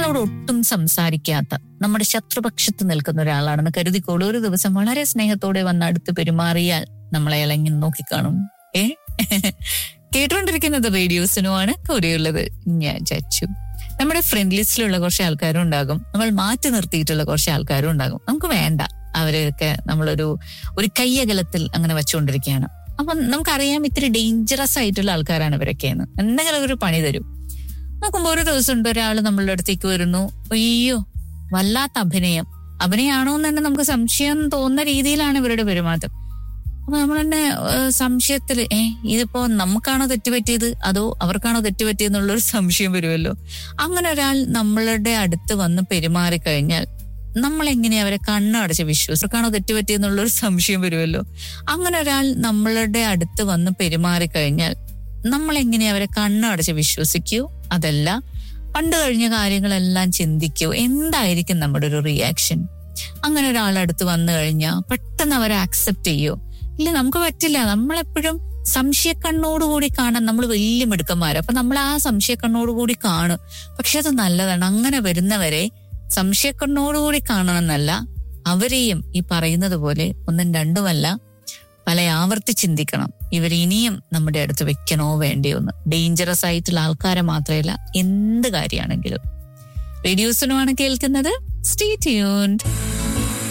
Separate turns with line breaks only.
നമ്മളോട് ഒട്ടും സംസാരിക്കാത്ത നമ്മുടെ ശത്രുപക്ഷത്ത് നിൽക്കുന്ന ഒരാളാണെന്ന് കരുതിക്കോളൂ ഒരു ദിവസം വളരെ സ്നേഹത്തോടെ വന്ന് അടുത്ത് പെരുമാറിയാൽ നമ്മളെ ഇളങ്ങി നോക്കിക്കാണും ഏ കേട്ടുകൊണ്ടിരിക്കുന്നത് റേഡിയോസിനുമാണ് കൂടെയുള്ളത് ഞാൻ ചച്ചു നമ്മുടെ ഫ്രണ്ട് ലിസ്റ്റിലുള്ള കുറച്ച് ആൾക്കാരും ഉണ്ടാകും നമ്മൾ മാറ്റി നിർത്തിയിട്ടുള്ള കുറച്ച് ആൾക്കാരും ഉണ്ടാകും നമുക്ക് വേണ്ട അവരെയൊക്കെ നമ്മളൊരു ഒരു കയ്യകലത്തിൽ അങ്ങനെ വെച്ചുകൊണ്ടിരിക്കുകയാണ് അപ്പൊ നമുക്കറിയാം ഇത്തിരി ഡേഞ്ചറസ് ആയിട്ടുള്ള ആൾക്കാരാണ് ഇവരൊക്കെയെന്ന് എന്തെങ്കിലും ഒരു പണി തരും നോക്കുമ്പോ ഒരു ദിവസം ഉണ്ട് ഒരാൾ നമ്മളുടെ അടുത്തേക്ക് വരുന്നു അയ്യോ വല്ലാത്ത അഭിനയം അഭിനയാണോ എന്ന് തന്നെ നമുക്ക് സംശയം തോന്നുന്ന രീതിയിലാണ് ഇവരുടെ പെരുമാറ്റം അപ്പൊ നമ്മൾ തന്നെ ഏഹ്, സംശയത്തില് ഏ ഇതിപ്പോ നമുക്കാണോ തെറ്റുപറ്റിയത് അതോ അവർക്കാണോ തെറ്റുപറ്റിയെന്നുള്ളൊരു സംശയം വരുമല്ലോ അങ്ങനെ ഒരാൾ നമ്മളുടെ അടുത്ത് വന്ന് പെരുമാറി കഴിഞ്ഞാൽ നമ്മൾ എങ്ങനെ അവരെ കണ്ണടച്ച് വിശ്വസിക്കാണോ തെറ്റുപറ്റിയെന്നുള്ളൊരു സംശയം വരുമല്ലോ അങ്ങനെ ഒരാൾ നമ്മളുടെ അടുത്ത് വന്ന് പെരുമാറി കഴിഞ്ഞാൽ നമ്മൾ എങ്ങനെ അവരെ കണ്ണടച്ച് വിശ്വസിക്കൂ അതല്ല പണ്ട് കഴിഞ്ഞ കാര്യങ്ങളെല്ലാം ചിന്തിക്കൂ എന്തായിരിക്കും നമ്മുടെ ഒരു റിയാക്ഷൻ അങ്ങനെ ഒരാളടുത്ത് വന്നു കഴിഞ്ഞാൽ പെട്ടെന്ന് അവരെ ആക്സെപ്റ്റ് ചെയ്യോ ഇല്ല നമുക്ക് പറ്റില്ല നമ്മളെപ്പോഴും സംശയക്കണ്ണോടുകൂടി കാണാൻ നമ്മൾ വലിയ മിടുക്കന്മാര് അപ്പൊ നമ്മൾ ആ സംശയക്കണ്ണോടുകൂടി കാണും പക്ഷെ അത് നല്ലതാണ് അങ്ങനെ വരുന്നവരെ സംശയക്കണ്ണോടുകൂടി കാണണമെന്നല്ല അവരെയും ഈ പറയുന്നത് പോലെ ഒന്നും രണ്ടുമല്ല പല ആവർത്തി ചിന്തിക്കണം ഇവർ ഇനിയും നമ്മുടെ അടുത്ത് വെക്കണോ വേണ്ടിയോ എന്ന് ഡേഞ്ചറസ് ആയിട്ടുള്ള ആൾക്കാരെ മാത്രമല്ല എന്ത് കാര്യമാണെങ്കിലും റേഡിയോസിനുമാണ് കേൾക്കുന്നത് സ്റ്റേ ട്യൂൺഡ്